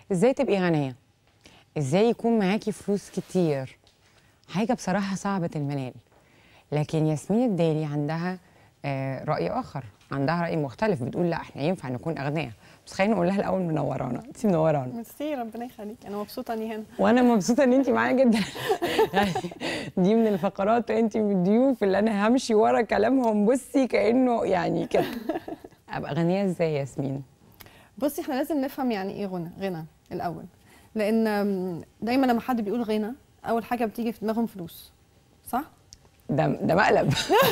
ازاي تبقي غنيه ازاي يكون معاكي فلوس كتير حاجه بصراحه صعبه المنال لكن ياسمين الدالي عندها آه، راي اخر عندها راي مختلف بتقول لا احنا ينفع نكون اغنياء بس خلينا نقول لها الاول منورانا انت منورانا ميرسي ربنا يخليك انا مبسوطه اني هنا وانا مبسوطه ان انت معايا جدا يعني دي من الفقرات انت من الضيوف اللي انا همشي ورا كلامهم بصي كانه يعني كده ابقى غنيه ازاي يا ياسمين بصي احنا لازم نفهم يعني ايه غنى غنى الاول لان أم، دايما لما حد بيقول غنى اول حاجه بتيجي في دماغهم فلوس صح ده ده مقلب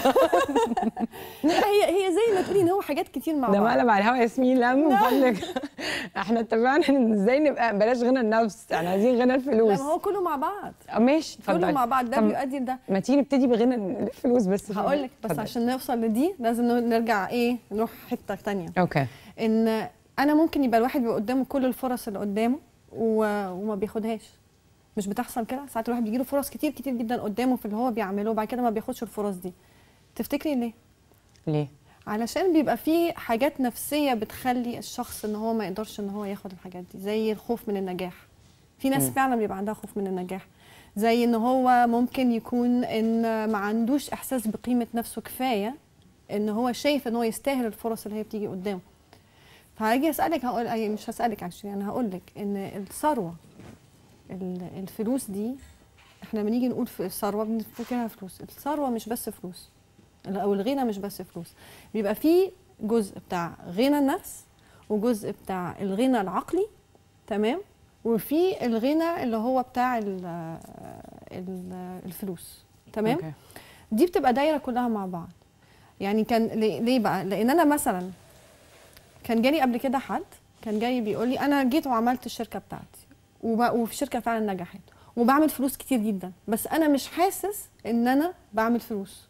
لا هي هي زي ما تقولي ان هو حاجات كتير مع ده بعض مقلب على الهوا ياسمين لا من فضلك احنا اتفقنا ان ازاي نبقى بلاش غنى النفس احنا عايزين غنى لا الفلوس ما هو كله مع بعض آه، ماشي كله اتفضلي مع بعض ده طب بيؤدي لده ما تيجي نبتدي بغنى الفلوس بس هقول لك بس اتفضلي. عشان نوصل لدي لازم نرجع ايه نروح حته تانية اوكي ان انا ممكن يبقى الواحد بيبقى قدامه كل الفرص اللي قدامه و... وما بياخدهاش مش بتحصل كده ساعات الواحد بيجيله فرص كتير كتير جدا قدامه في اللي هو بيعمله وبعد كده ما بياخدش الفرص دي تفتكري ليه ليه علشان بيبقى في حاجات نفسيه بتخلي الشخص ان هو ما يقدرش ان هو ياخد الحاجات دي زي الخوف من النجاح في ناس مم. فعلا بيبقى عندها خوف من النجاح زي ان هو ممكن يكون ان ما عندوش احساس بقيمه نفسه كفايه ان هو شايف ان هو يستاهل الفرص اللي هي بتيجي قدامه فهاجي اسالك هقول أي مش هسالك عشان انا هقول لك ان الثروه ال- الفلوس دي احنا لما نيجي نقول في الثروه بنفكرها فلوس الثروه مش بس فلوس او الغنى مش بس فلوس بيبقى في جزء بتاع غنى النفس وجزء بتاع الغنى العقلي تمام وفي الغنى اللي هو بتاع ال ال الفلوس تمام أوكي. دي بتبقى دايره كلها مع بعض يعني كان ليه ليه بقى لان انا مثلا كان جالي قبل كده حد كان جاي بيقول لي انا جيت وعملت الشركه بتاعتي وب- وفي الشركه فعلا نجحت وبعمل فلوس كتير جدا بس انا مش حاسس ان انا بعمل فلوس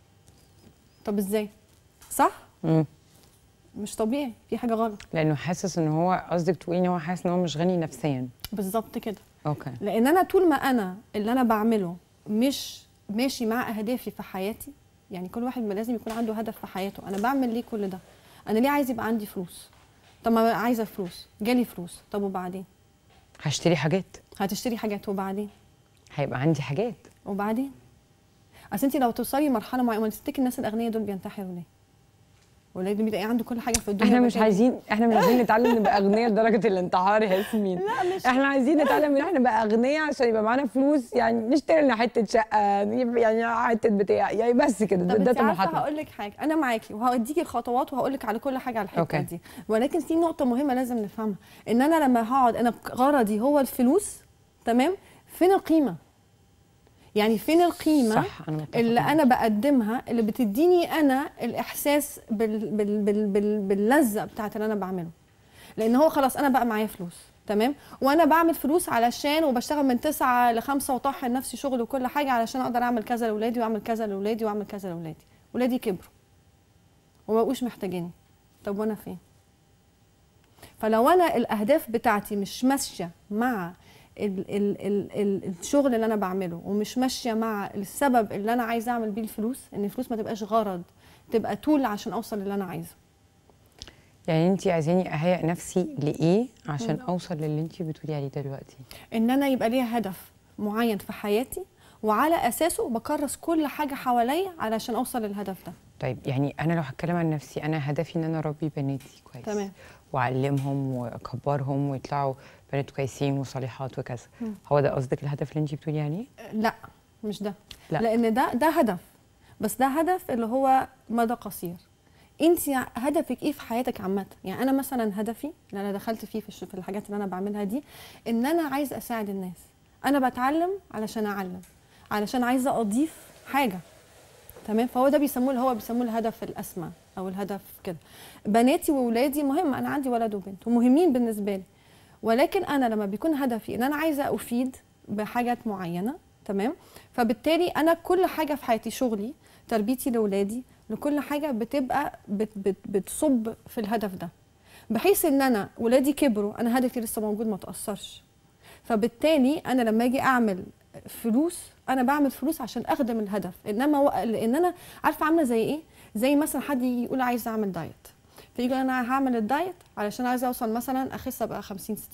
طب ازاي صح مم. مش طبيعي في حاجه غلط لانه حاسس ان هو قصدك تقولي ان هو حاسس ان هو مش غني نفسيا بالظبط كده اوكي لان انا طول ما انا اللي انا بعمله مش ماشي مع اهدافي في حياتي يعني كل واحد ما لازم يكون عنده هدف في حياته انا بعمل ليه كل ده انا ليه عايز يبقى عندي فلوس طب ما عايزه فلوس جالي فلوس طب وبعدين هشتري حاجات هتشتري حاجات وبعدين هيبقى عندي حاجات وبعدين اصل انت لو توصلي لمرحله معينه ما تفتكري الناس الاغنياء دول بينتحروا ليه ولا بيبقى عنده كل حاجه في الدنيا احنا وبعد مش كده- عايزين احنا مش عايزين نتعلم نبقى اغنياء لدرجه الانتحار يا ياسمين لا مش احنا عايزين نتعلم ان احنا نبقى اغنياء عشان يبقى معانا فلوس يعني نشتري لنا حته شقه يعني حته بتاع يعني بس كده ده, طب ده انت عارفه طموحاتنا هقول لك حاجه انا معاكي وهديكي الخطوات وهقول لك على كل حاجه على الحته أوكي. دي ولكن في نقطه مهمه لازم نفهمها ان انا لما هقعد انا غرضي هو الفلوس تمام فين القيمه يعني فين القيمه صح انا متفقة اللي معاك. انا بقدمها اللي بتديني انا الاحساس بال بال بال بال باللذه بتاعت اللي انا بعمله لان هو خلاص انا بقى معايا فلوس تمام وانا بعمل فلوس علشان وبشتغل من تسعة لخمسة وطاحن نفسي شغل وكل حاجه علشان اقدر اعمل كذا لاولادي واعمل كذا لاولادي واعمل كذا لاولادي ولادي كبروا وما بقوش محتاجيني طب وانا فين فلو انا الاهداف بتاعتي مش ماشيه مع ال ال ال ال الشغل اللي انا بعمله ومش ماشيه مع السبب اللي انا عايزه اعمل بيه الفلوس ان الفلوس ما تبقاش غرض تبقى طول عشان اوصل للي انا عايزه يعني انت عايزاني اهيئ نفسي لايه عشان اوصل للي انت بتقولي عليه دلوقتي ان انا يبقى ليا هدف معين في حياتي وعلى اساسه بكرس كل حاجه حواليا علشان اوصل للهدف ده طيب يعني انا لو هتكلم عن نفسي انا هدفي ان انا اربي بناتي كويس تمام. واعلمهم واكبرهم ويطلعوا بنات كويسين وصالحات وكذا مم. هو ده قصدك الهدف اللي انت بتقولي عليه لا مش ده لا. لان ده ده هدف بس ده هدف اللي هو مدى قصير انت هدفك ايه في حياتك عامه يعني انا مثلا هدفي اللي انا دخلت فيه في, الش- في الحاجات اللي انا بعملها دي ان انا عايز اساعد الناس انا بتعلم علشان اعلم علشان عايزه اضيف حاجه تمام فهو ده بيسموه اللي هو بيسموه الهدف الاسمى او الهدف كده بناتي واولادي مهم انا عندي ولد وبنت ومهمين بالنسبه لي ولكن انا لما بيكون هدفي ان انا عايزه افيد بحاجات معينه تمام فبالتالي انا كل حاجه في حياتي شغلي تربيتي لاولادي لكل حاجه بتبقى بت بت بتصب في الهدف ده بحيث ان انا ولادي كبروا انا هدفي لسه موجود ما تاثرش فبالتالي انا لما اجي اعمل فلوس انا بعمل فلوس عشان اخدم الهدف انما و... لان انا عارفه عامله زي ايه زي مثلا حد يجي يقول عايز اعمل دايت فيجي انا هعمل الدايت علشان عايزه اوصل مثلا اخس ابقى 50 60 كيلو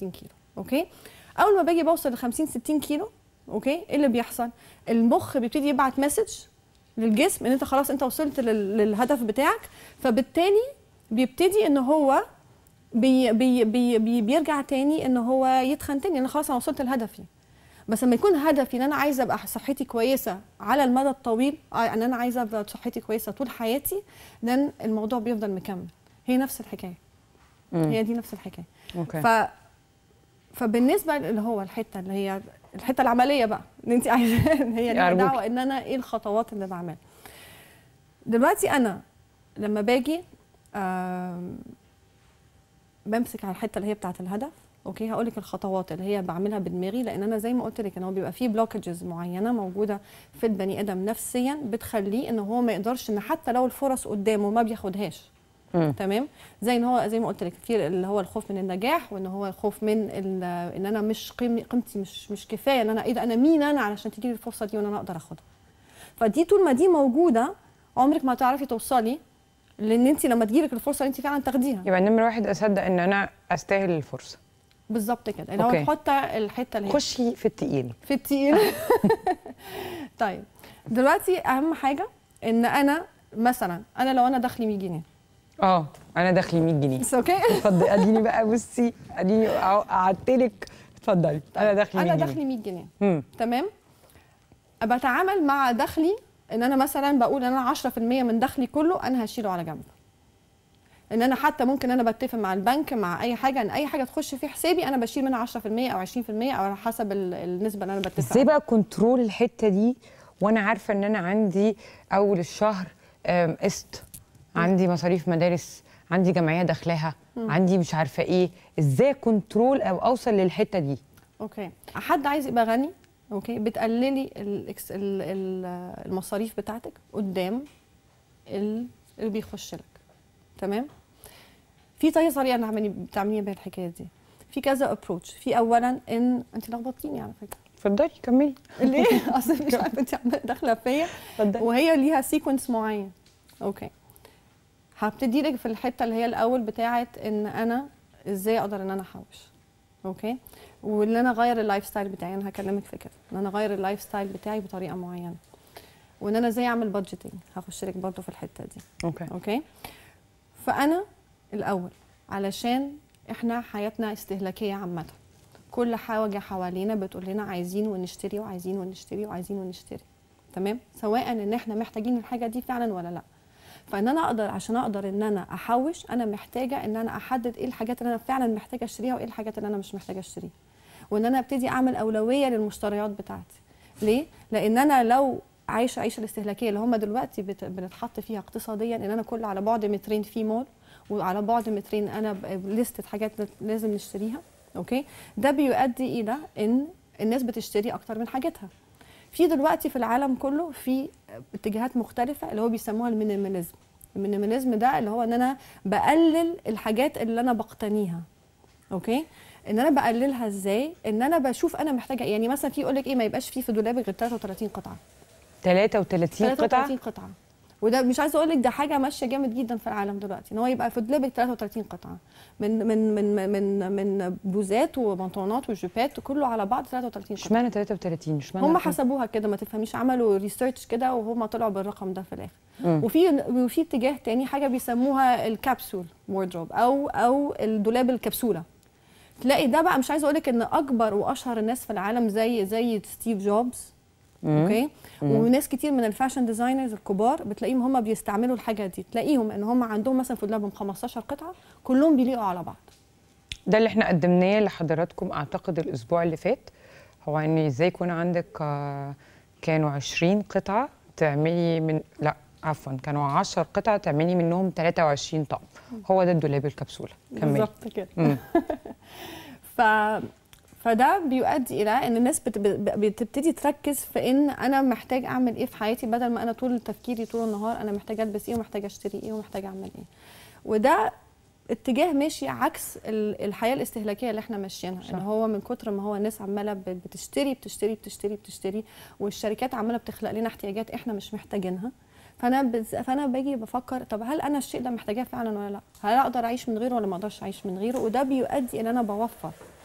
اوكي اول ما باجي بوصل ل 50 60 كيلو اوكي ايه اللي بيحصل المخ بيبتدي يبعت مسج للجسم ان انت خلاص انت وصلت لل- للهدف بتاعك فبالتالي بيبتدي ان هو بي بي بي بي بيرجع تاني ان هو يتخن تاني انا خلاص انا وصلت لهدفي بس لما يكون هدفي ان انا عايزه ابقى صحتي كويسه على المدى الطويل آه، ان انا عايزه ابقى صحتي كويسه طول حياتي لان الموضوع بيفضل مكمل هي نفس الحكايه مم. هي دي نفس الحكايه اوكي ف فبالنسبه اللي هو الحته اللي هي الحته العمليه بقى اللي انت عايزه ان هي ليها أرجوكي. دعوه ان انا ايه الخطوات اللي بعملها دلوقتي انا لما باجي آم، بمسك على الحته اللي هي بتاعه الهدف اوكي هقول لك الخطوات اللي هي بعملها بدماغي لان انا زي ما قلت لك ان هو بيبقى فيه بلوكجز معينه موجوده في البني ادم نفسيا بتخليه ان هو ما يقدرش ان حتى لو الفرص قدامه ما بياخدهاش مم. تمام زي ان هو زي ما قلت لك في اللي هو الخوف من النجاح وان هو الخوف من ال- ان انا مش قيمي قيمتي مش مش كفايه ان انا ايه ده انا مين انا علشان تجيلي الفرصه دي وان انا اقدر اخدها فدي طول ما دي موجوده عمرك ما هتعرفي توصلي لان انت لما تجيلك الفرصه انت فعلا تاخديها يبقى نمرة واحد اصدق ان انا استاهل الفرصه بالظبط كده اللي هو أوكي. نحط الحته اللي هي خشي في التقيل في التقيل طيب دلوقتي اهم حاجه ان انا مثلا انا لو انا دخلي 100 جنيه اه انا داخلي 100 جنيه بس اوكي اتفضلي اديني بقى بصي اديني قعدت لك اتفضلي انا داخلي 100 انا جنيه دخلي 100 جنيه مم. تمام بتعامل مع دخلي ان انا مثلا بقول ان انا 10% من دخلي كله انا هشيله على جنب ان انا حتى ممكن انا بتفق مع البنك مع اي حاجه ان اي حاجه تخش في حسابي انا بشيل منها 10% او 20% او على حسب ال- النسبه اللي انا بتفق ازاي بقى كنترول الحته دي وانا عارفه ان انا عندي اول الشهر آم، قسط عندي مصاريف مدارس عندي جمعيه داخلاها عندي مش عارفه ايه ازاي كنترول او اوصل للحته دي اوكي حد عايز يبقى غني اوكي بتقللي الإكس- ال- ال- المصاريف بتاعتك قدام ال- اللي بيخش لك تمام في طريقه طريقه نعملي بتعملي بيها الحكايه دي في كذا ابروتش في اولا ان انت لخبطتيني على فكره اتفضلي كملي ليه اصلا مش عارفه انت عماله داخله فيا اتفضلي وهي ليها سيكونس معين اوكي هبتدي لك في الحته اللي هي الاول بتاعه ان انا ازاي اقدر ان انا احوش اوكي وان انا اغير اللايف ستايل بتاعي انا هكلمك في كده ان انا اغير اللايف ستايل بتاعي بطريقه معينه وان انا ازاي اعمل بادجيتنج هخش لك برضه في الحته دي اوكي اوكي فانا الاول علشان احنا حياتنا استهلاكيه عامه كل حاجه حوالينا بتقول لنا عايزين ونشتري وعايزين ونشتري وعايزين ونشتري تمام سواء ان احنا محتاجين الحاجه دي فعلا ولا لا فان انا اقدر عشان اقدر ان انا احوش انا محتاجه ان انا احدد ايه الحاجات اللي انا فعلا محتاجه اشتريها وايه الحاجات اللي انا مش محتاجه اشتريها وان انا ابتدي اعمل اولويه للمشتريات بتاعتي ليه لان انا لو عايشه عيشه الاستهلاكيه اللي هم دلوقتي بت- بنتحط فيها اقتصاديا ان انا كل على بعد مترين في مول وعلى بعد مترين انا ب- لستة حاجات لازم نشتريها اوكي ده بيؤدي الى ان الناس بتشتري اكتر من حاجتها في دلوقتي في العالم كله في اتجاهات مختلفه اللي هو بيسموها المينيماليزم المينيماليزم ده اللي هو ان انا بقلل الحاجات اللي انا بقتنيها اوكي ان انا بقللها ازاي ان انا بشوف انا محتاجه إيه. يعني مثلا في يقول لك ايه ما يبقاش فيه في دولابك غير 33 قطعه 33 قطعه 33 قطعه وده مش عايزه اقول لك ده حاجه ماشيه جامد جدا في العالم دلوقتي ان هو يبقى في دولابك 33 قطعه من من من من من بوزات وبنطلونات وجيبات كله على بعض 33 قطعه اشمعنى 33 اشمعنى هم الرقم؟ حسبوها كده ما تفهميش عملوا ريسيرش كده وهم طلعوا بالرقم ده في الاخر مم. وفي وفي اتجاه تاني حاجه بيسموها الكابسول وردروب او او الدولاب الكبسوله تلاقي ده بقى مش عايزه اقول لك ان اكبر واشهر الناس في العالم زي زي ستيف جوبز مم. اوكي مم. وناس كتير من الفاشن ديزاينرز الكبار بتلاقيهم هم بيستعملوا الحاجه دي تلاقيهم ان هم عندهم مثلا في دولابهم 15 قطعه كلهم بيليقوا على بعض ده اللي احنا قدمناه لحضراتكم اعتقد الاسبوع اللي فات هو ان ازاي يكون عندك آه، كانوا 20 قطعه تعملي من لا عفوا كانوا 10 قطع تعملي منهم 23 طقم هو ده الدولاب الكبسوله كملي بالظبط كده مم. ف فده بيؤدي الى ان الناس بت... بت- بتبتدي تركز في ان انا محتاج اعمل ايه في حياتي بدل ما انا طول تفكيري طول النهار انا محتاج البس ايه ومحتاج اشتري ايه ومحتاج اعمل ايه وده اتجاه ماشي عكس ال- الحياه الاستهلاكيه اللي احنا ماشيينها صح. ان هو من كتر ما هو الناس عماله ب- بتشتري بتشتري بتشتري بتشتري والشركات عماله بتخلق لنا احتياجات احنا مش محتاجينها فانا بز... فانا باجي بفكر طب هل انا الشيء ده محتاجاه فعلا ولا لا هل اقدر اعيش من غيره ولا ما اقدرش اعيش من غيره وده بيؤدي ان انا بوفر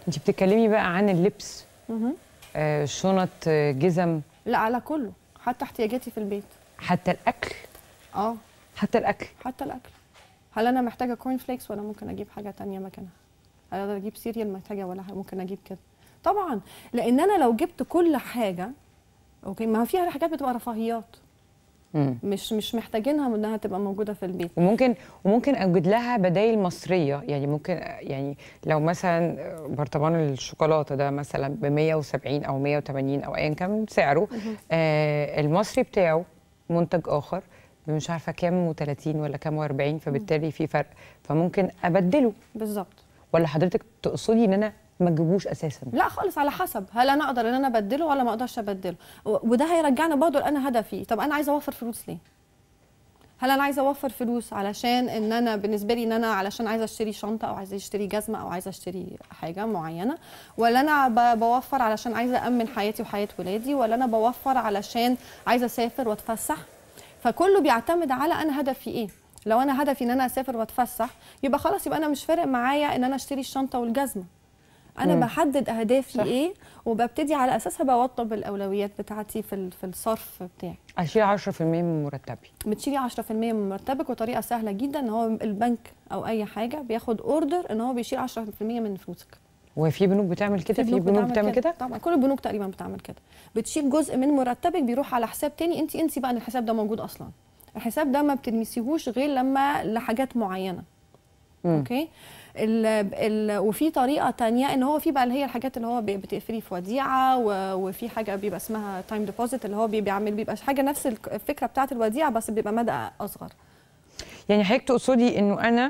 انت بتتكلمي بقى عن اللبس مهم. آه شنط آه، جزم لا على كله حتى احتياجاتي في البيت حتى الاكل اه حتى الاكل حتى الاكل هل انا محتاجه كورن فليكس ولا ممكن اجيب حاجه تانية مكانها هل اقدر اجيب سيريال محتاجه ولا ح- ممكن اجيب كده طبعا لان انا لو جبت كل حاجه اوكي ما هو فيها حاجات بتبقى رفاهيات مم. مش مش محتاجينها انها تبقى موجوده في البيت وممكن وممكن اوجد لها بدائل مصريه يعني ممكن يعني لو مثلا برطمان الشوكولاته ده مثلا ب 170 او 180 او ايا كان سعره آه المصري بتاعه منتج اخر مش عارفه كام و30 ولا كام و40 فبالتالي في فرق فممكن ابدله بالظبط ولا حضرتك تقصدي ان انا ما اجيبوش اساسا لا خالص على حسب هل انا اقدر ان انا ابدله ولا ما اقدرش ابدله و- وده هيرجعنا برضه انا هدفي طب انا عايزه اوفر فلوس ليه هل انا عايزه اوفر فلوس علشان ان انا بالنسبه لي ان انا علشان عايزه اشتري شنطه او عايزه اشتري جزمه او عايزه اشتري حاجه معينه ولا انا ب- بوفر علشان عايزه امن حياتي وحياه ولادي ولا انا بوفر علشان عايزه اسافر واتفسح فكله بيعتمد على انا هدفي ايه لو انا هدفي ان انا اسافر واتفسح يبقى خلاص يبقى انا مش فارق معايا ان انا اشتري الشنطه والجزمه انا مم. بحدد اهدافي صح. ايه وببتدي على اساسها بوطب الاولويات بتاعتي في ال- في الصرف بتاعي اشيل 10% من مرتبي بتشيلي 10% من مرتبك وطريقه سهله جدا ان هو البنك او اي حاجه بياخد اوردر ان هو بيشيل 10% من فلوسك وفي بنوك بتعمل كده في بنوك بتعمل كده طبعا كل البنوك تقريبا بتعمل كده بتشيل جزء من مرتبك بيروح على حساب تاني انت انسي بقى ان الحساب ده موجود اصلا الحساب ده ما بتلمسيهوش غير لما لحاجات معينه مم. اوكي ال ال وفي طريقه تانية ان هو في بقى اللي هي الحاجات اللي هو بي- بتقفلي في وديعه و- وفي حاجه بيبقى اسمها تايم ديبوزيت اللي هو بي- بيعمل بيبقى حاجه نفس الك- الفكره بتاعه الوديعه بس بيبقى مدى اصغر يعني حضرتك تقصدي انه انا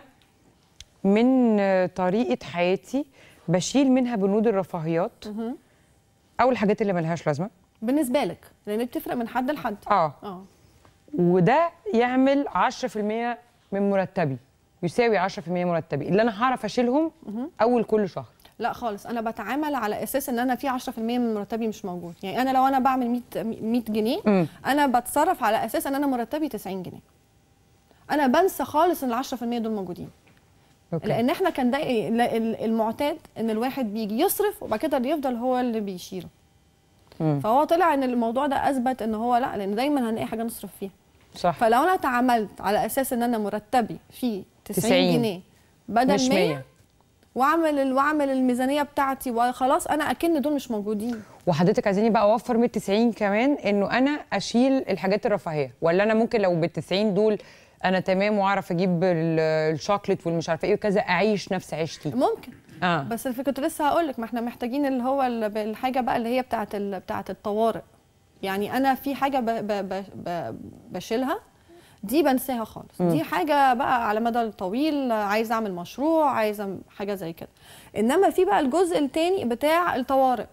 من آه، طريقه حياتي بشيل منها بنود الرفاهيات مهم. او الحاجات اللي ملهاش لازمه بالنسبه لك لان بتفرق من حد لحد اه اه وده يعمل 10% من مرتبي يساوي 10% من مرتبي اللي انا هعرف اشيلهم اول كل شهر لا خالص انا بتعامل على اساس ان انا في 10% من مرتبي مش موجود يعني انا لو انا بعمل 100 100 جنيه مم. انا بتصرف على اساس ان انا مرتبي 90 جنيه انا بنسى خالص ان ال 10% دول موجودين أوكي. لان احنا كان ده ال- ال- المعتاد ان الواحد بيجي يصرف وبعد كده اللي يفضل هو اللي بيشيله مم. فهو طلع ان الموضوع ده اثبت ان هو لا لان دايما هنلاقي حاجه نصرف فيها صح فلو انا تعاملت على اساس ان انا مرتبي فيه 90, 90 جنيه بدل مش 100 100 واعمل ال- واعمل الميزانيه بتاعتي وخلاص انا اكن دول مش موجودين وحضرتك عايزاني بقى اوفر من 90 كمان انه انا اشيل الحاجات الرفاهيه ولا انا ممكن لو بال 90 دول انا تمام واعرف اجيب ال- الشوكليت والمش عارفه ايه وكذا اعيش نفس عيشتي ممكن اه بس الفكره كنت لسه هقول لك ما احنا محتاجين اللي هو ال- الحاجه بقى اللي هي بتاعه ال- بتاعه الطوارئ يعني انا في حاجه ب ب ب ب بشيلها دي بنساها خالص مم. دي حاجه بقى على مدى الطويل عايزه اعمل مشروع عايزه حاجه زي كده انما في بقى الجزء التاني بتاع الطوارئ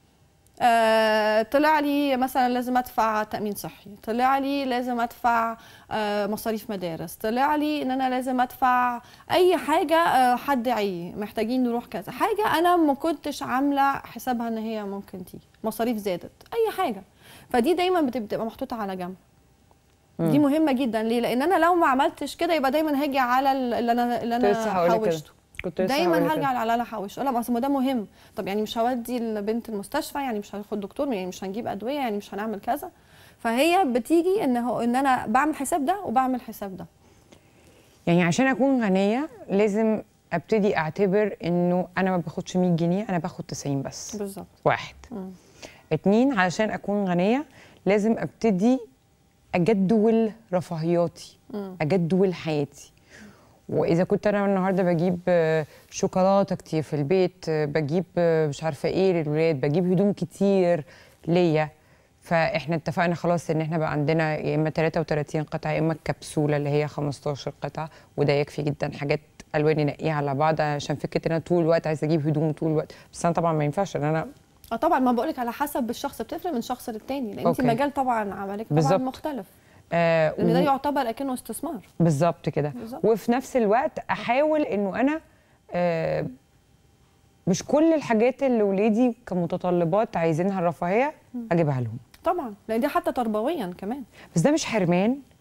آه طلع لي مثلا لازم ادفع تامين صحي طلع لي لازم ادفع آه مصاريف مدارس طلع لي ان انا لازم ادفع اي حاجه آه حد عي محتاجين نروح كذا حاجه انا ما كنتش عامله حسابها ان هي ممكن تيجي مصاريف زادت اي حاجه فدي دايما بت- بتبقى محطوطه على جنب دي مهمه جدا ليه لان انا لو ما عملتش كده يبقى دايما هاجي على ال- اللي انا اللي كنت لسه انا هقول لك كده حوشته كنت لسه دايما هقول لك هرجع كده. على اللي انا حوشه لا بس ما ده مهم طب يعني مش هودي البنت المستشفى يعني مش هاخد دكتور يعني مش هنجيب ادويه يعني مش هنعمل كذا فهي بتيجي ان هو ان انا بعمل حساب ده وبعمل حساب ده يعني عشان اكون غنيه لازم ابتدي اعتبر انه انا ما باخدش 100 جنيه انا باخد 90 بس بالظبط واحد مم. اتنين علشان اكون غنيه لازم ابتدي اجدول رفاهياتي مم. اجدول حياتي واذا كنت انا النهارده بجيب آه، شوكولاته كتير في البيت آه، بجيب آه، مش عارفه ايه للولاد بجيب هدوم كتير ليا فاحنا اتفقنا خلاص ان احنا بقى عندنا يا اما 33 قطعه يا اما الكبسوله اللي هي 15 قطعه وده يكفي جدا حاجات الوان ننقيها على بعض عشان فكره ان انا طول الوقت عايزه اجيب هدوم طول الوقت بس انا طبعا ما ينفعش ان انا اه طبعا ما بقولك على حسب الشخص بتفرق من شخص للتاني لان انت أوكي. مجال طبعا عملك طبعا بالظبط. مختلف آه لان ده و- يعتبر اكنه استثمار بالظبط كده بالظبط. وفي نفس الوقت احاول انه انا آه مش كل الحاجات اللي ولادي كمتطلبات عايزينها الرفاهيه اجيبها لهم طبعا لان دي حتى تربويا كمان بس ده مش حرمان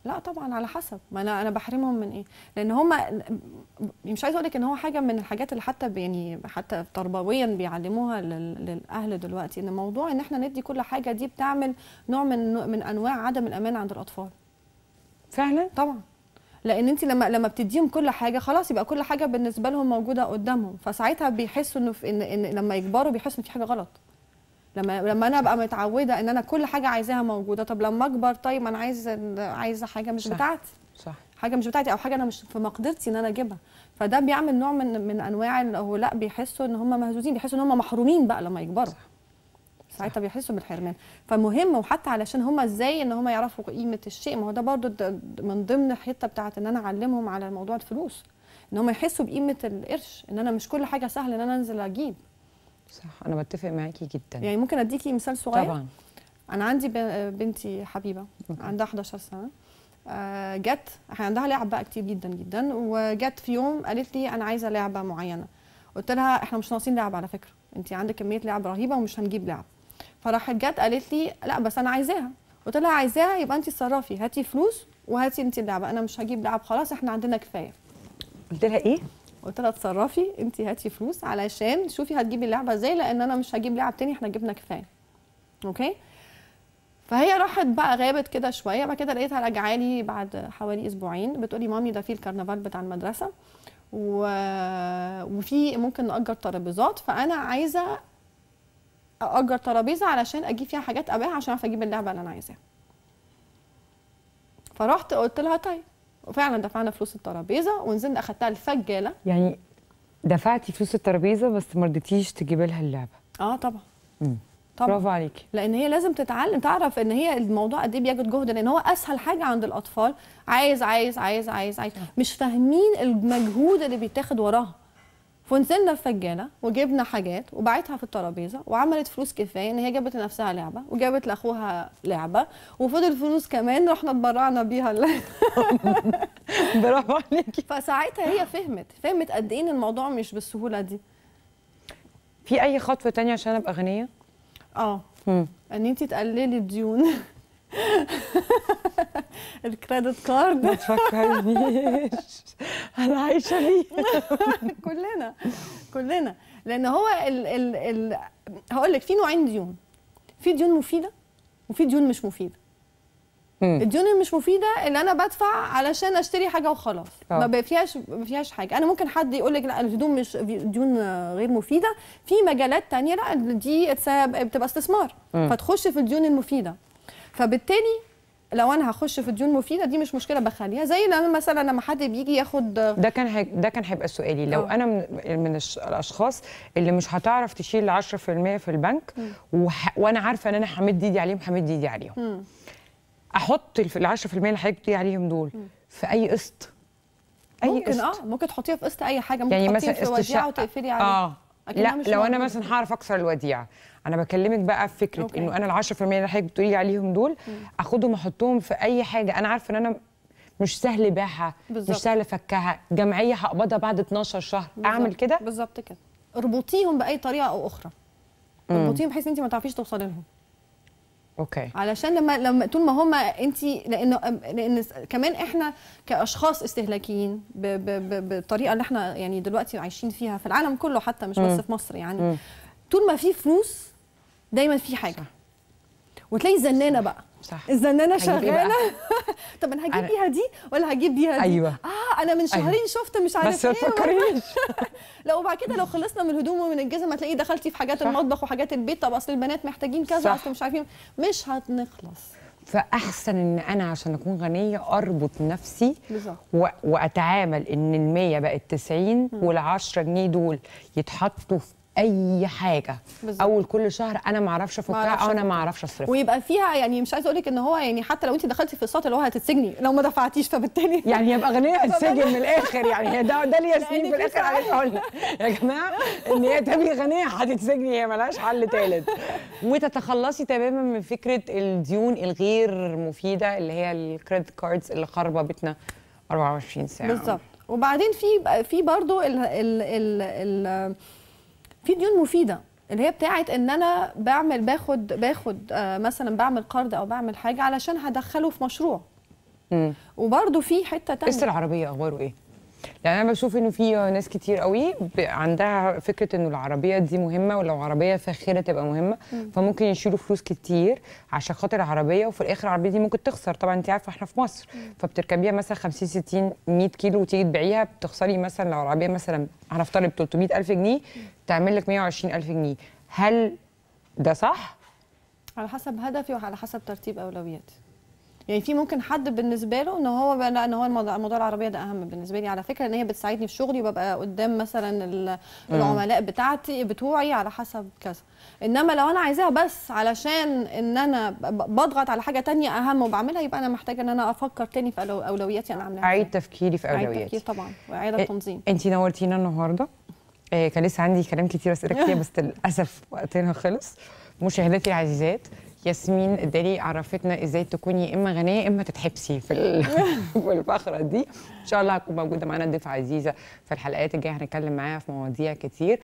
لا طبعا على حسب ما انا انا بحرمهم من ايه لان هم مش عايزه اقول لك ان هو حاجه من الحاجات اللي حتى ب- يعني حتى تربويا بيعلموها لل- للاهل دلوقتي ان موضوع ان احنا ندي كل حاجه دي بتعمل نوع من من انواع عدم الامان عند الاطفال فعلا طبعا لان انت لما لما بتديهم كل حاجه خلاص يبقى كل حاجه بالنسبه لهم موجوده قدامهم فساعتها بيحسوا انه في ان, إن لما يكبروا بيحسوا ان في حاجه غلط لما لما انا ابقى متعوده ان انا كل حاجه عايزاها موجوده طب لما اكبر طيب انا عايزه عايزه حاجه مش صح. بتاعتي صح حاجه مش بتاعتي او حاجه انا مش في مقدرتي ان انا اجيبها فده بيعمل نوع من من انواع اللي هو لا بيحسوا ان هم مهزوزين بيحسوا ان هم محرومين بقى لما يكبروا صح. ساعتها بيحسوا بالحرمان فمهم وحتى علشان هم ازاي ان هم يعرفوا قيمه الشيء ما هو ده برضو د- د- من ضمن الحته بتاعت ان انا اعلمهم على موضوع الفلوس ان هم يحسوا بقيمه القرش ان انا مش كل حاجه سهل ان انا انزل اجيب صح انا بتفق معاكي جدا يعني ممكن اديكي مثال صغير طبعا انا عندي ب- بنتي حبيبه أوكي. عندها 11 سنه آه، جت احنا عندها لعب بقى كتير جدا جدا وجت في يوم قالت لي انا عايزه لعبه معينه قلت لها احنا مش ناقصين لعب على فكره انت عندك كميه لعب رهيبه ومش هنجيب لعب فراحت جت قالت لي لا بس انا عايزاها قلت لها عايزاها يبقى انت اتصرفي هاتي فلوس وهاتي انت اللعبه انا مش هجيب لعب خلاص احنا عندنا كفايه قلت لها ايه قلت لها اتصرفي انت هاتي فلوس علشان شوفي هتجيبي اللعبه ازاي لان انا مش هجيب لعب تاني احنا جبنا كفايه اوكي فهي راحت بقى غابت كده شويه بعد كده لقيتها راجعه لي بعد حوالي اسبوعين بتقولي مامي ده في الكرنفال بتاع المدرسه و... وفي ممكن نأجر ترابيزات فانا عايزه أأجر ترابيزه علشان اجيب فيها حاجات ابيعها عشان اعرف اجيب اللعبه اللي انا عايزاها فرحت قلت لها طيب وفعلا دفعنا فلوس الترابيزه ونزلنا اخدتها الفجاله يعني دفعتي فلوس الترابيزه بس ما رضيتيش تجيبي لها اللعبه اه طبعا مم. طبعا برافو عليكي لان هي لازم تتعلم تعرف ان هي الموضوع قد ايه بياخد جهد لان هو اسهل حاجه عند الاطفال عايز عايز عايز عايز عايز مش فاهمين المجهود اللي بيتاخد وراها فنزلنا الفجاله وجبنا حاجات وبعتها في الترابيزه وعملت فلوس كفايه ان هي جابت لنفسها لعبه وجابت لاخوها لعبه وفضل فلوس كمان رحنا اتبرعنا بيها ل- برافو عليكي فساعتها هي فهمت فهمت قد ايه ان الموضوع مش بالسهوله دي في اي خطوه تانية عشان ابقى غنيه اه مم. ان انت تقللي الديون الكريدت كارد ما تفكرنيش انا عايشه بيه كلنا كلنا لان هو ال ال ال هقول لك في نوعين ديون في ديون مفيده وفي ديون مش مفيده مم. الديون اللي مش مفيده اللي انا بدفع علشان اشتري حاجه وخلاص آه. ما بقى فيهاش ما فيهاش حاجه انا ممكن حد يقول لك لا الهدوم مش ديون غير مفيده في مجالات تانية لا دي اتساب- بتبقى استثمار مم. فتخش في الديون المفيده فبالتالي لو انا هخش في ديون مفيده دي مش مشكله بخليها زي لما مثلا لما حد بيجي ياخد ده كان هي... ده كان هيبقى سؤالي لو آه. انا من, من الش... الاشخاص اللي مش هتعرف تشيل 10% في البنك وح... وانا عارفه ان انا همد ايدي عليهم همد ايدي عليهم مم. احط ال 10% اللي حضرتك بتقولي عليهم دول في اي قسط اي ممكن قسط اه ممكن تحطيها في قسط اي حاجه ممكن يعني تحطيها مثلا في قسط وديعه الشقة. وتقفلي عليها اه أكنها لا مش لو انا موجودة. مثلا هعرف اكسر الوديعه انا بكلمك بقى في فكره أوكي. انه انا ال 10% اللي حضرتك بتقولي عليهم دول اخدهم احطهم في اي حاجه انا عارفه ان انا مش سهل بيعها بالظبط. مش سهل افكها جمعيه هقبضها بعد 12 شهر اعمل بالظبط. كده بالظبط كده اربطيهم باي طريقه او اخرى اربطيهم بحيث انت ما تعرفيش توصلي لهم اوكي علشان لما لما طول ما هم انت لانه لان كمان احنا كاشخاص استهلاكيين ب- ب- ب- بالطريقه اللي احنا يعني دلوقتي عايشين فيها في العالم كله حتى مش بس مم. في مصر يعني مم. طول ما في فلوس دايما في حاجه صح. وتلاقي الزنانه بقى صح الزنانه هجيب إيه بقى؟ شغاله طب انا هجيب أنا- بيها دي ولا هجيب بيها دي أيوة. اه انا من شهرين شفت مش عارف بس ما ايه تفكريش لا وبعد كده لو خلصنا من الهدوم ومن الجزم هتلاقي دخلتي في حاجات صح. المطبخ وحاجات البيت طب اصل البنات محتاجين كذا صح. اصل مش عارفين مش هنخلص فاحسن ان انا عشان اكون غنيه اربط نفسي بالظبط و... واتعامل ان ال100 بقت 90 وال10 جنيه دول يتحطوا في اي حاجه بالظبط. اول كل شهر انا ما اعرفش افكها أعرفش او انا أفكها. ما اعرفش اصرفها ويبقى فيها يعني مش عايزه اقول لك ان هو يعني حتى لو انت دخلتي في السطر اللي هو هتتسجني لو ما دفعتيش فبالتالي يعني يبقى غنيه هتسجن من الاخر يعني هي ده ده اللي ياسمين لأن في في الاخر قالتها لنا يا جماعه ان هي تبقي غنيه هتتسجني هي ملهاش حل ثالث وتتخلصي تماما من فكره الديون الغير مفيده اللي هي الكريدت كاردز اللي خاربه بيتنا 24 ساعه بالظبط وبعدين في في برضو ال ال ال ال في ديون مفيده اللي هي بتاعت ان انا بعمل باخد باخد آه، مثلا بعمل قرض او بعمل حاجه علشان هدخله في مشروع مم. وبرده في حته قسط تانية العربيه اخباره ايه يعني انا بشوف انه في ناس كتير قوي ب- عندها فكره انه العربيه دي مهمه ولو عربيه فاخره تبقى مهمه فممكن يشيلوا فلوس كتير عشان خاطر العربيه وفي الاخر العربيه دي ممكن تخسر طبعا انت عارفه احنا في مصر فبتركبيها مثلا 50 60 100 كيلو وتيجي تبيعيها بتخسري مثلا لو العربيه مثلا هنفترض 300 الف جنيه تعمل لك 120 الف جنيه هل ده صح على حسب هدفي وعلى حسب ترتيب اولوياتي يعني في ممكن حد بالنسبه له ان هو بقى لا ان هو الموضوع, موضوع العربيه ده اهم بالنسبه لي على فكره ان هي بتساعدني في شغلي وببقى قدام مثلا ال- العملاء بتاعتي بتوعي على حسب كذا انما لو انا عايزاها بس علشان ان انا ب- ب- بضغط على حاجه تانية اهم وبعملها يبقى انا محتاجه ان انا افكر تاني في أولو- اولوياتي انا عاملاها اعيد إزاي. تفكيري في اعيد اولوياتي تفكير طبعا واعاده إيه، تنظيم انتي نورتينا النهارده آه كان لسه عندي كلام كتير اسئله كتير بس للاسف وقتنا خلص مشاهداتي العزيزات ياسمين الدالي عرفتنا ازاي تكوني اما غنيه اما تتحبسي في ال- في الفقره دي ان شاء الله هتكون موجوده معانا ضيفه عزيزه في الحلقات الجايه هنتكلم معاها في مواضيع كتير